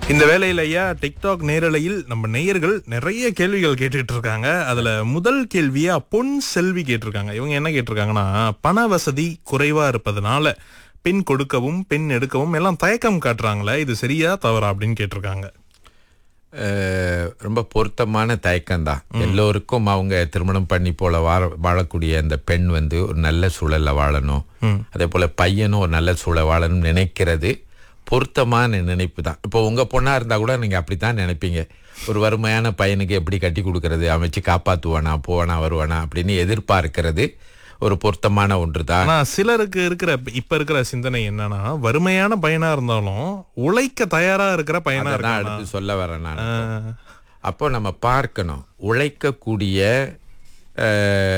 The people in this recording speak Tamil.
இந்த வேலையில ஐயா டிக்டாக் நேரலையில் நம்ம நேயர்கள் நிறைய கேள்விகள் கேட்டுட்டு இருக்காங்க அதுல முதல் கேள்வியா பொன் செல்வி கேட்டிருக்காங்க இவங்க என்ன கேட்டிருக்காங்கன்னா பண வசதி குறைவா இருப்பதனால பெண் கொடுக்கவும் பெண் எடுக்கவும் எல்லாம் தயக்கம் காட்டுறாங்களே இது சரியா தவறா அப்படின்னு கேட்டிருக்காங்க அஹ், ரொம்ப பொருத்தமான தயக்கம்தான் எல்லோருக்கும் அவங்க திருமணம் பண்ணி போல வாழ வாழக்கூடிய அந்த பெண் வந்து ஒரு நல்ல சூழல்ல வாழணும் அதே போல பையனும் ஒரு நல்ல சூழல் வாழணும்னு நினைக்கிறது பொருத்தமான நினைப்பு தான் இப்போ உங்க பொண்ணா இருந்தா கூட நீங்க அப்படித்தான் நினைப்பீங்க ஒரு வறுமையான பையனுக்கு எப்படி கட்டி கொடுக்கறது அமைச்சு காப்பாத்துவானா போவானா வருவானா அப்படின்னு எதிர்பார்க்கிறது ஒரு பொருத்தமான ஒன்று தான் ஆனா சிலருக்கு இருக்கிற இப்ப இருக்கிற சிந்தனை என்னன்னா வறுமையான பையனா இருந்தாலும் உழைக்க தயாரா இருக்கிற பையனா தான் இருக்கானா அடுத்து சொல்ல வரேன் நான் ஆஹ். அப்போ நம்ம பார்க்கணும் உழைக்கக்கூடிய அஹ்,